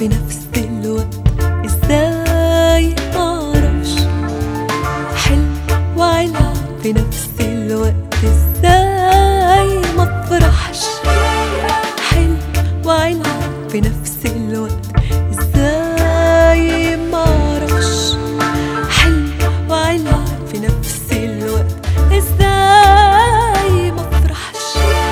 في نفس الوقت ازاي معرفش حلم وعلم في نفس الوقت ازاي مفرحش حلم وعلم في نفس الوقت ازاي معرفش حلم وعلم في نفس الوقت ازاي مفرحش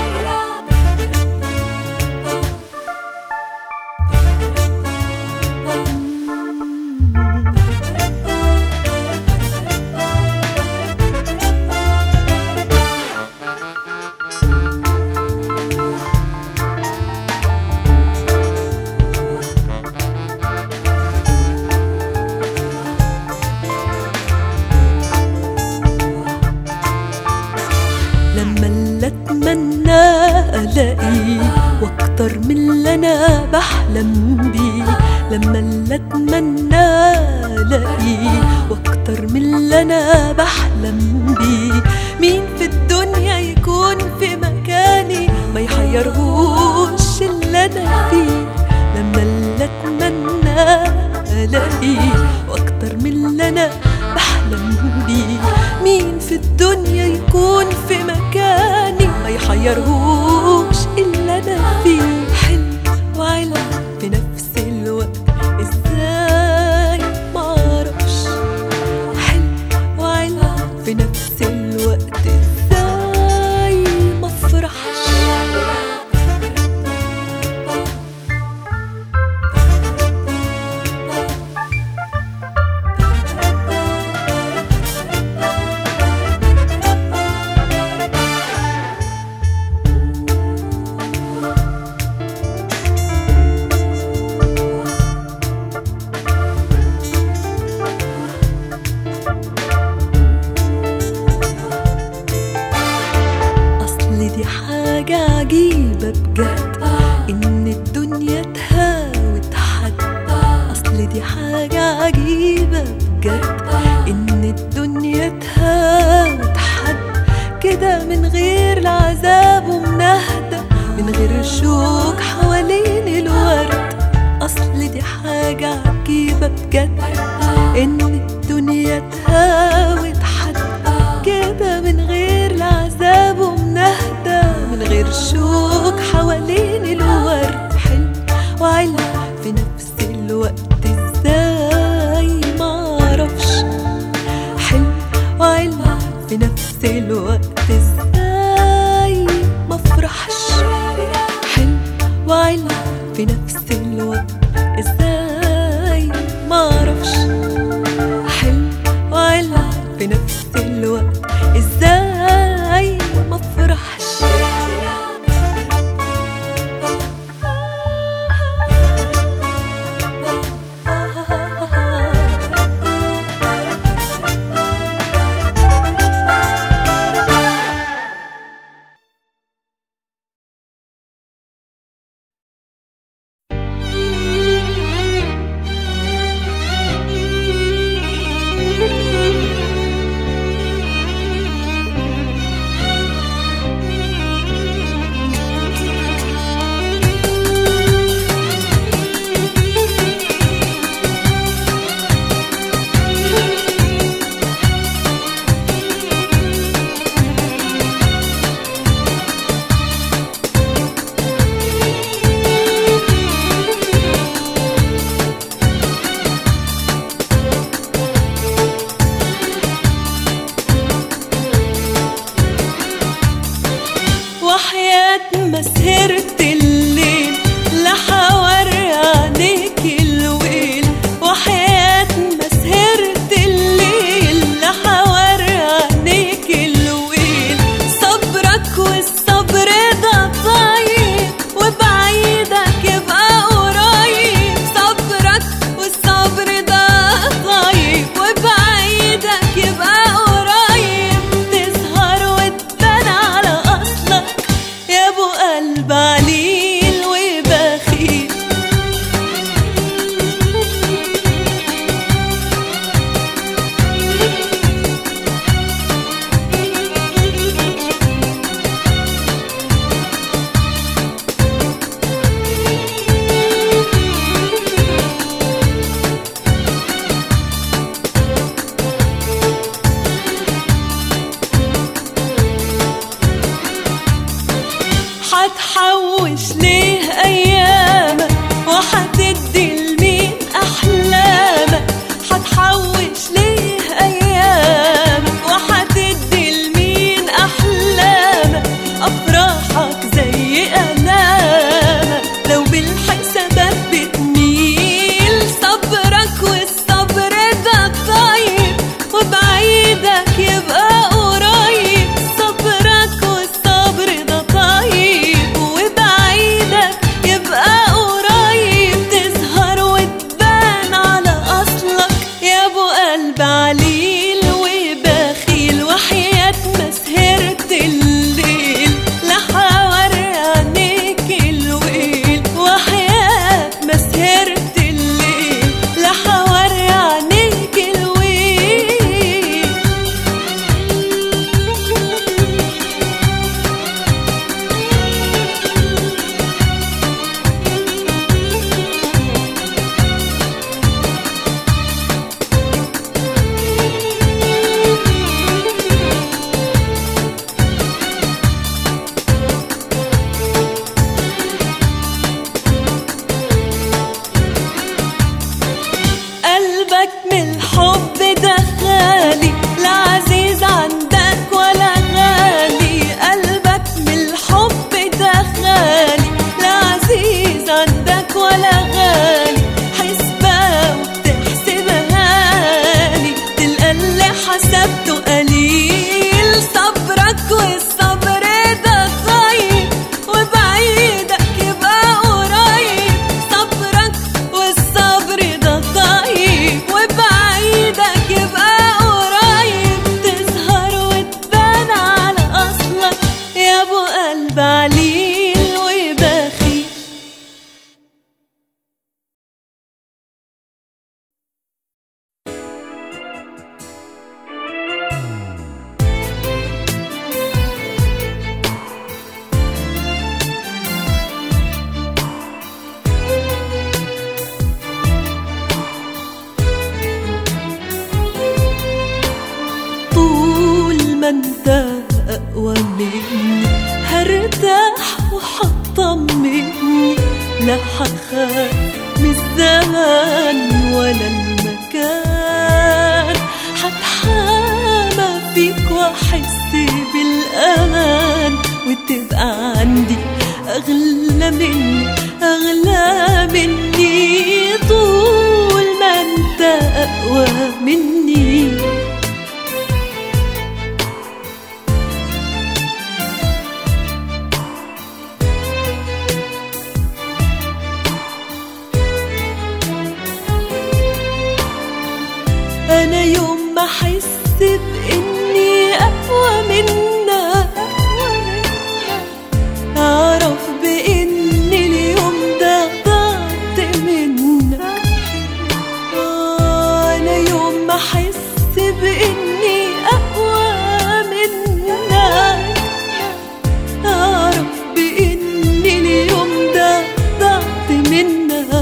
لما اللي اتمنى الاقيه واكتر من اللي انا بحلم بيه لما اللي اتمنى الاقيه واكتر من اللي انا بحلم بيه مين في الدنيا يكون في مكاني ما يحيرهوش اللي انا فيه لما اللي اتمنى الاقيه واكتر من اللي انا بحلم بيه مين في الدنيا يكون في مكاني ما يحيرهوش الا انا فيه حلم وعلم في نفس الوقت ازاي معرفش حلم وعلم في نفس الوقت ازاي مفرحش أصل دي حاجة عجيبة بجد إن الدنيا تهاوت حد أصل دي حاجة عجيبة بجد إن الدنيا تهاوت حد كده من غير العذاب ومنهدة من غير شوك حوالين الورد أصل دي حاجة عجيبة بجد إن الدنيا تهاوت حد كده من غير العذاب ومنهدة من غير شوك حوالين الورد حلم وعلم في نفس الوقت ازاي معرفش حلم وعلم في نفس الوقت ازاي مفرحش حلم وعلم في نفس الوقت ازاي معرفش حلم وعلم في نفس الوقت ازاي مفرحش وحياة ما سهرت الليل لحوري عينيك الويل وحياة ما سهرت الليل لحوري عينيك الويل صبرك والصبر ده طيب وبعيدك يبقى قريب صبرك والصبر ده طيب وبعيدك يبقى قريب تسهر وتبان على اصلك يا ابو قلب عليك حتحوش ليه ايامك وحتدي لمين احلامك حتحوش ليه ايامك وحتدي لمين احلامك افراحك زي الامك لو بالحسابات بتميل صبرك والصبر ده طيب وبعيدك يبقى قريب صبرك والصبر ده طيب وبعيدك يبقى قريب تظهر وتبان على اصلك يا ابو قلب عليل وبخيل وحياة ما سهرت الليل لحور عينيك الويل وحياة ما سهرت الليل لحور عينيك الويل قلبك من الحب ده خالي لا عزيز عندك ولا غالي قلبك من الحب ده خالي لا عزيز عندك ولا غالي حسبة وبتحسبها لي تلقى اللي حسبته قليل صبرك والصبر ده طيب وبعيدك يبقى قريب صبرك والصبر ده طيب وبعيدك يبقى قريب تظهر وتبان على اصلك يا ابو قلب عليل وبخيل طول ما انت اقوى مني هرتاح وحطمني لا حخاف من الزمان ولا المكان حتحامى فيك واحس بالامان وتبقى عندي اغلى مني اغلى مني طول ما انت اقوى مني انا يوم ما احس باني اقوى منك اعرف بان اليوم ده ضعت منك آه، انا يوم ما احس باني اقوى منك اعرف بان اليوم ده ضعت منك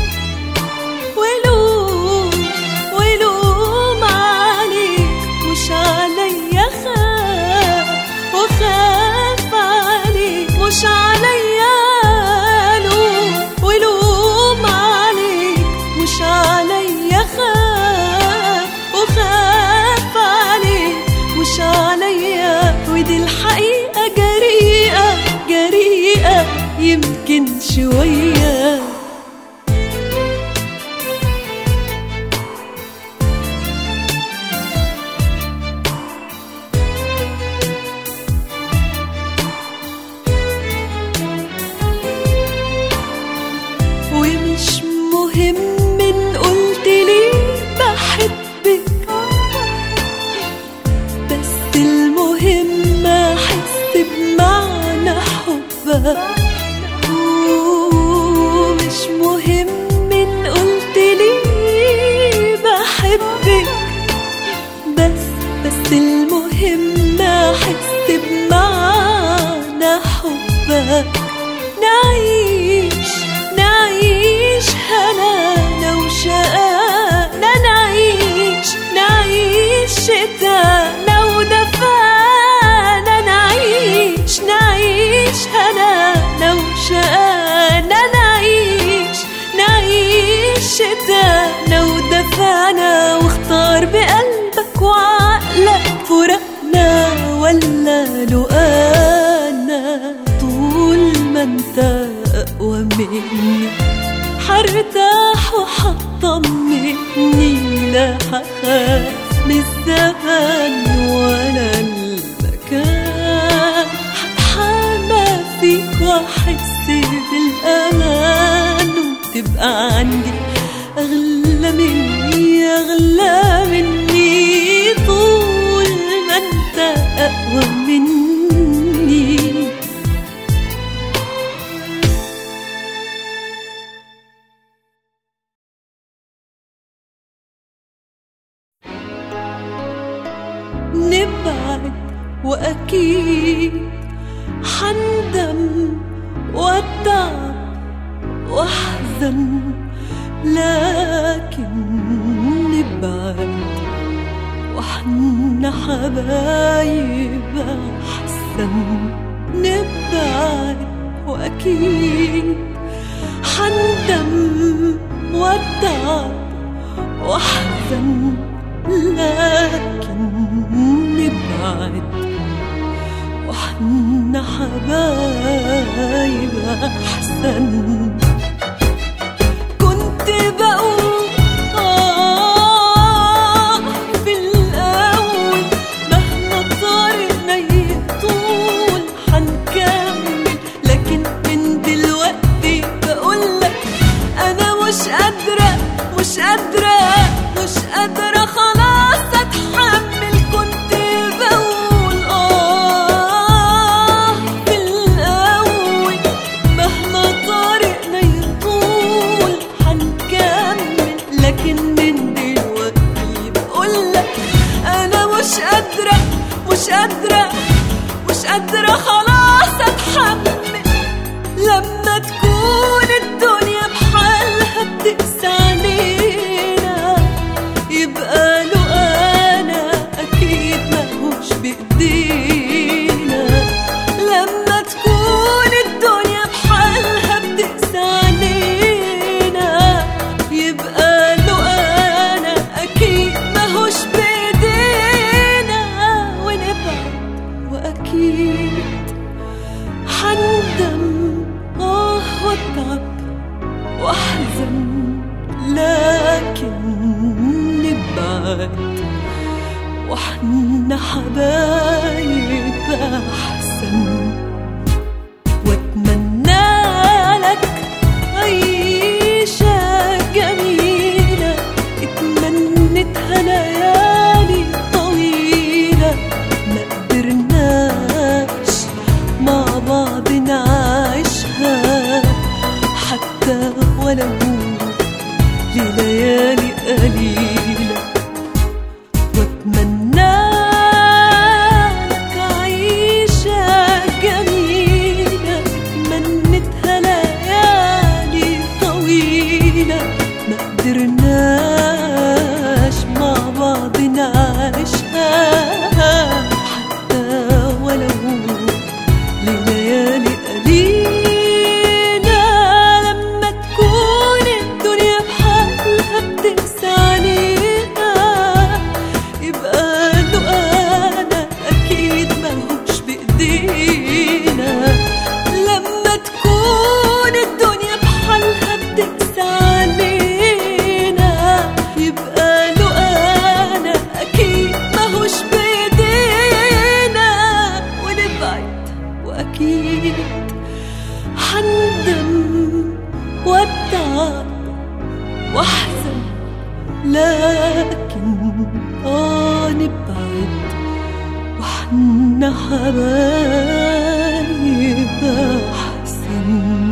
ولوم ولوم عليك مش عليا خاف وخاف عليك مش عليا لوم ولوم عليك مش عليا خاف وخاف عليك مش عليا ودي الحقيقة جريئة جريئة يمكن شوية ومش مهم ان قلت لي بحبك بس المهم احس بمعنى حبك ومش مهم ان قلت لي بحبك بس بس المهم احس بمعنى حبك نعيش نعيش هنانا وشقانا نعيش نعيش شتانا ودفانا نعيش نعيش هنانا شقانا نعيش نعيش شتانا ودفعنا واختار بقلبك وعقلك فرقنا ولا لقانا طول ما انت اقوى مني حرتاح وحطمني لا حخاف من الزمن ولا المكان حتحامى فيك واحس بالامان وتبقى عندي اغلى مني اغلى مني طول ما انت اقوى مني نبعد وأكيد حندم واتعب واحزن لكن نبعد واحنا حبايب احسن نبعد واكيد حندم واتعب واحزن لكن نبعد واحنا حبايب احسن كنت بقول آه في الأول مهما طارنا يطول حنكمل لكن من دلوقتي بقولك أنا مش قادرة مش قادرة مش قادرة خلاص أتحمل كنت بقول آه في الأول مهما طريقنا يطول حنكمل لكن من دلوقتي بقولك أنا مش قادرة مش قادرة مش قادرة خلاص أتحمل لما تكون الدنيا بحالها بتقسى علينا يبقى له أنا أكيد ماهوش بإيدينا لما تكون الدنيا بحالها بتقسى علينا يبقى له أنا أكيد ماهوش بإيدينا ونبعد وأكيد حندم آه وأتعب وأحزن لكن نبعد واحنا حبايب أحسن واتمنى لك عيشة جميلة اتمنتها ليالي طويلة ما قدرناش مع بعض نعيشها حتى ولو لليالي قليلة واتمنى لك عيشة جميلة منتها ليالي طويلة ما قدرناش مع بعض نعيشها حتى ولو لليالي قليلة لما تكون الدنيا بحالها بتقسى علينا يبقى له أنا أكيد ملهوش بإيدينا لما تكون الدنيا بحالها بتقسى علينا يبقى له أنا أكيد ماهوش بإيدينا ونبعد وأكيد حندم واتعب واحزن لكن اه نبعد واحنا حبايب احسن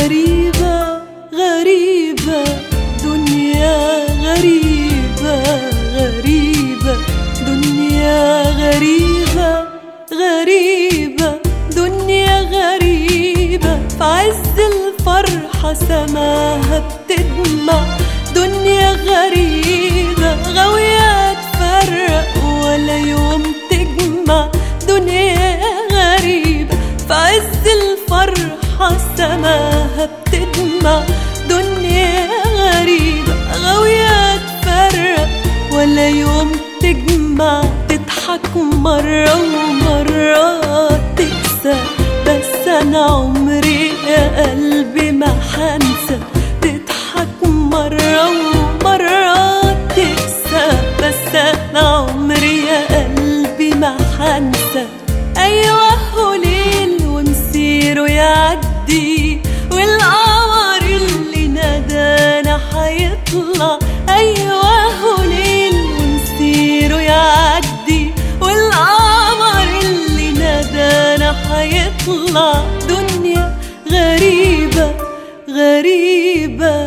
غريبة غريبة دنيا غريبة غريبة دنيا غريبة غريبة دنيا غريبة في عز الفرحة سماها بتدمع دنيا غريبة غاوية تفرق ولا يوم تجمع دنيا غريبة في عز الفرحة سماها بتدمع دنيا غريبة غاوية تفرق ولا يوم تجمع تضحك مرة ومرة تكسى بس أنا عمري يا قلبي ما حنسى تضحك مرة ومرة تكسى بس أنا عمري يا قلبي ما حنسى أيوة هو ليل ومسيره يعدي والقمر اللي نادانا حيطلع أيوة هو ليل ومسيره يعدي والقمر اللي نادانا حيطلع دنيا غريبة غريبة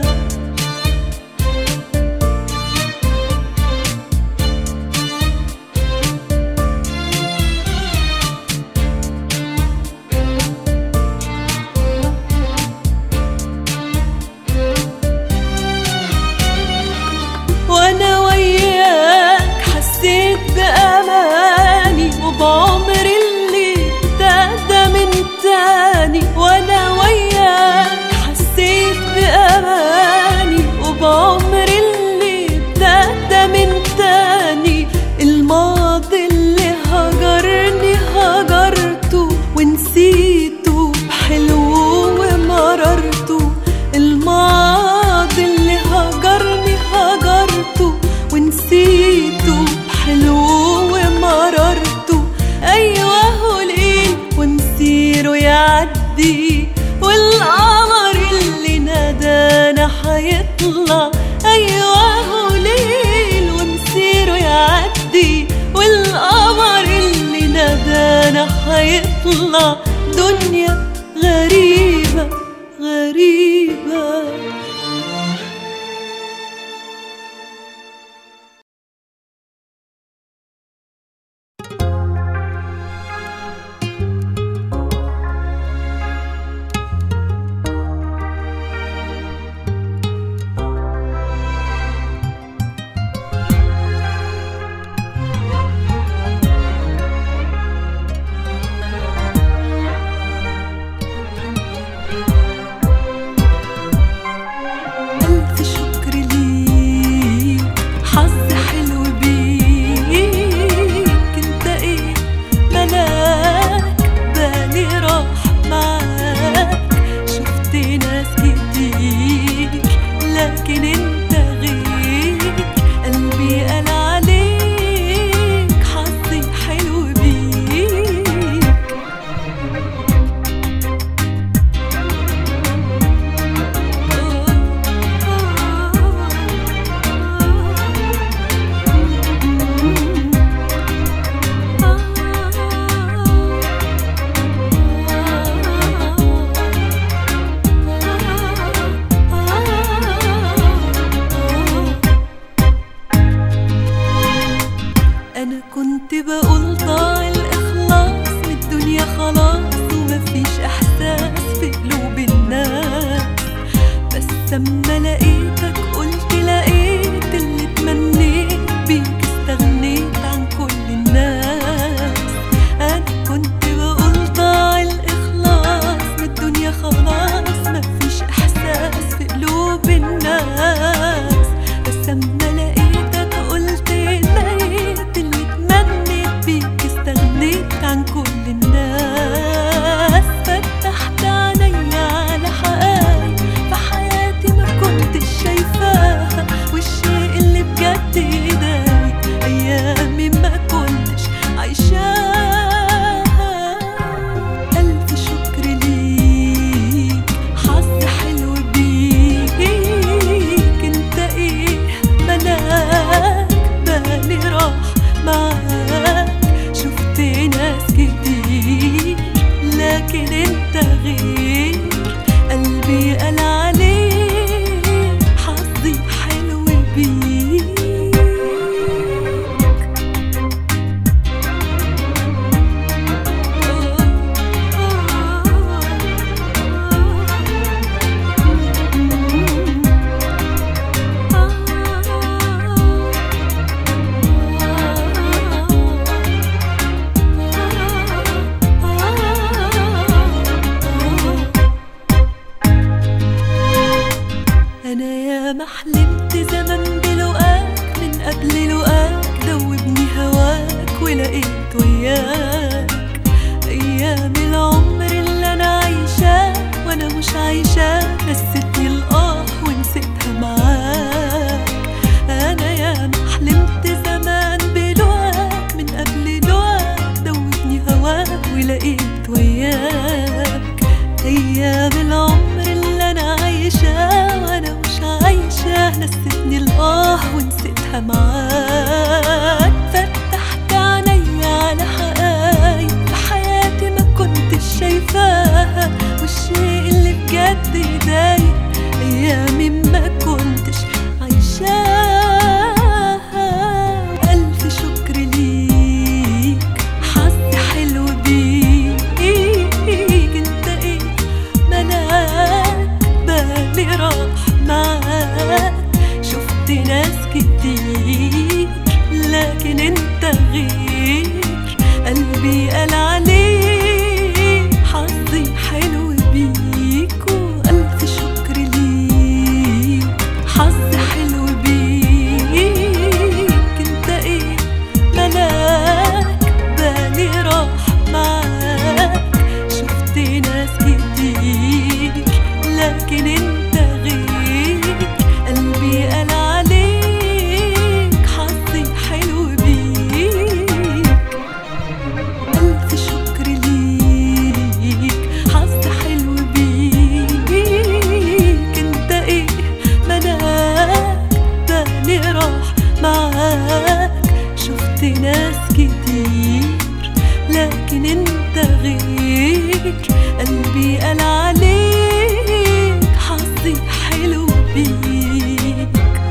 وانا وياك حسيت باماني وبعمر اللي ابتدى من تاني وانا وياك حسيت باماني وبعمر اللي ابتدى من تاني الماضي اللي هجرني هجرته ونسيته بحلوه ومررته الماضي اللي هجرني هجرته ونسيته بحلوه ومررته أيوة هو ليل ومسيره يعدي والقمر اللي نادانا حيطلع أيوة هو ليل ومسيره يعدي والقمر اللي نادانا حيطلع دنيا غريبة غريبة يا ما حلمت زمان بلقاك من قبل لقاك دوبني هواك ولقيت وياك أيام العمر اللي أنا عايشاه وأنا مش عايشاه نستني الآه ونسيتها معاك أنا يا ما حلمت زمان بلقاك من قبل لقاك دوبني هواك ولقيت وياك أيام العمر اللي أنا عايشاه وأنا مش عايشاه نستني الآه ونسيتها معاك فتحت عينيا على حقايق في حياتي ما كنتش شايفاها والشيء اللي بجد يضايق أيامي ما كنتش عايشاها ألف شكر ليك حظي حلو بيك انت ايه ملاك بالي راح معاك شفت ناس كتير لكن انت غير قلبي قال عليك حظي حلو بيك وألف شكر ليك حظي حلو بيك انت ايه ملاك بالي راح معاك شفت ناس كتير لكن انت غير قلبي قال عليك حظي حلو بيك ألف شكر ليك حظ حلو بيك انت ايه ملاك بالي راح معاك شفت ناس كتير لكن انت غير قلبي قال عليك حظي حلو بيك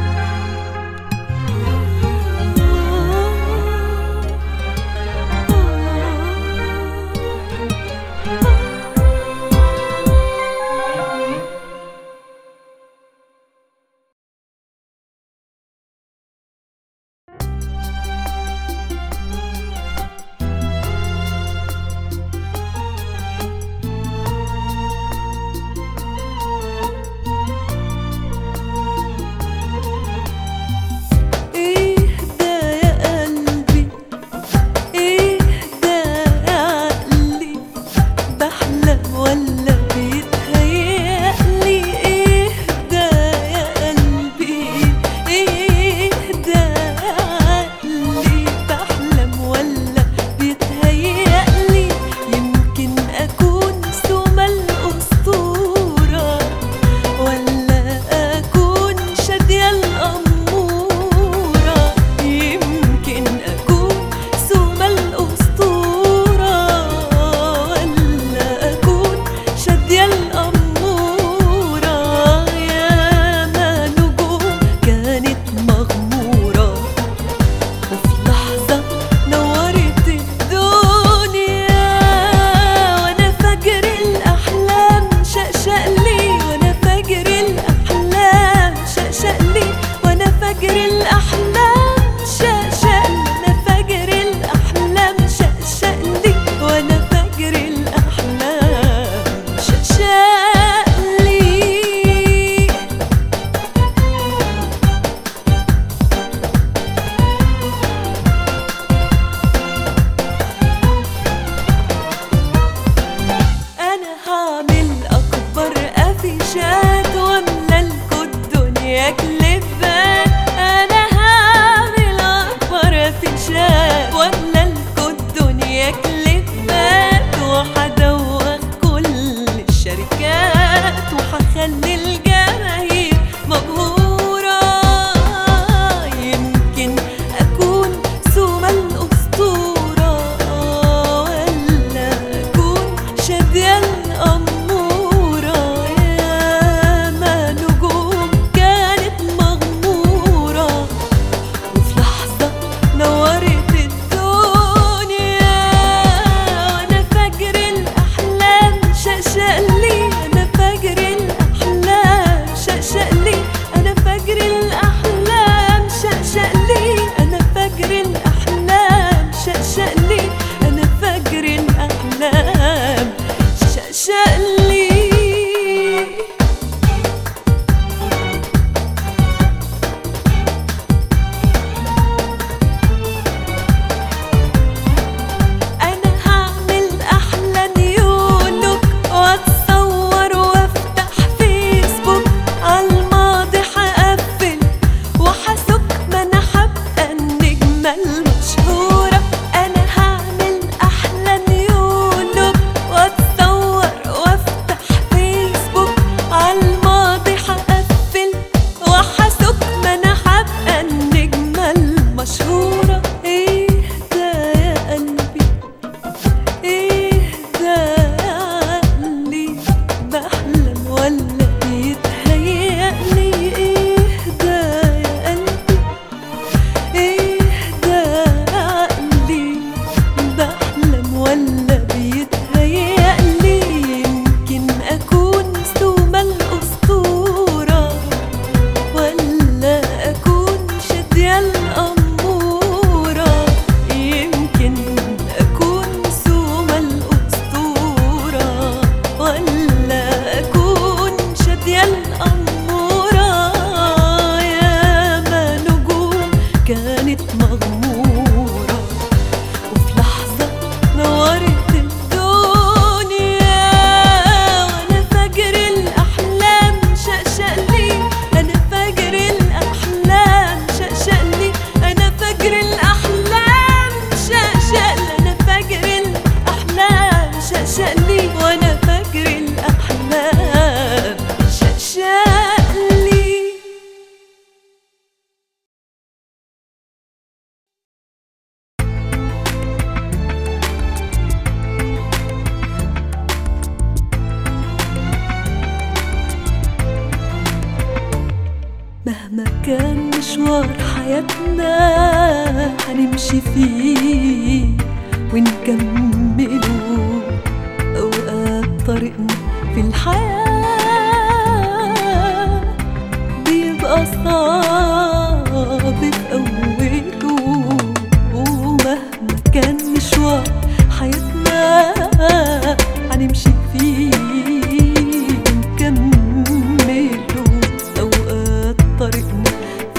ايه ده يا قلبي ايه ده يا عقلي بحلم ولا بيتهيألي ايه ده يا قلبي ايه ده يا عقلي بحلم ولا بيتهيألي يمكن اكون سوما الاسطوره ولا أكون شادية الأمورة يمكن أكون سوما الأسطورة ولا أكون شادية الأمورة يا ما نجوم كانت مغمورة وفي لحظة نورت الدنيا وانا فجر الاحلام شقشق لي وانا فجر الاحلام شقشق لي وانا فجر الاحلام شقشق لي انا فجر الاحلام شقشق لي وانا فجر الاحلام شقشق لي انا هعمل اكبر افيشات واملى لكم الدنيا كليبات انا هعمل اكبر افيشات واملى لكم الدنيا كليبات وهدوخ كل الشركات وهخلي الجماهير مبهورة يمكن أكون سوما الأسطورة ولا أكون شادية الأمورة يا ما نجوم كانت مغمورة وفي لحظة نورت الدنيا وأنا فجر الأحلام شقشق لي أنا فجر الأحلام مهما كان مشوار حياتنا هنمشي فيه ونكمله أوقات طريقنا في الحياة بيبقى صعب في أوله ومهما كان مشوار حياتنا هنمشي فيه ونكمله أوقات طريقنا في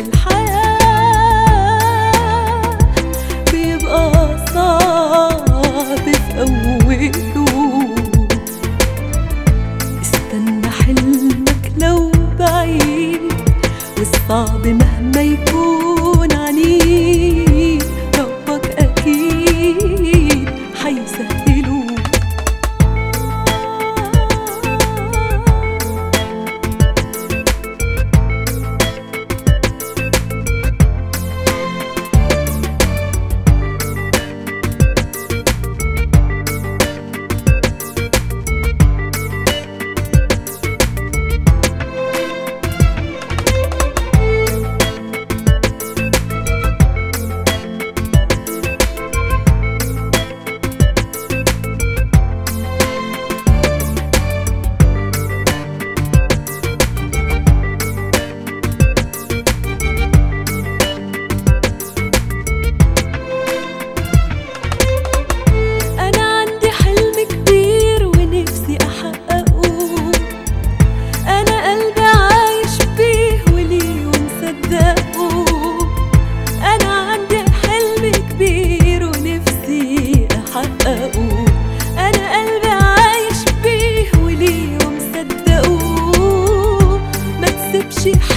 الحياة بيبقى صعب في أوله استنى حلمك لو بعيد والصعب مهما يكون عنيد ربك أكيد حيسهله أنا عندي حلم كبير ونفسي أحققه أنا قلبي عايش بيه وليه ومصدقه أنا عندي حلم كبير ونفسي أحققه أنا قلبي عايش بيه وليه ومصدقه ما تسيبش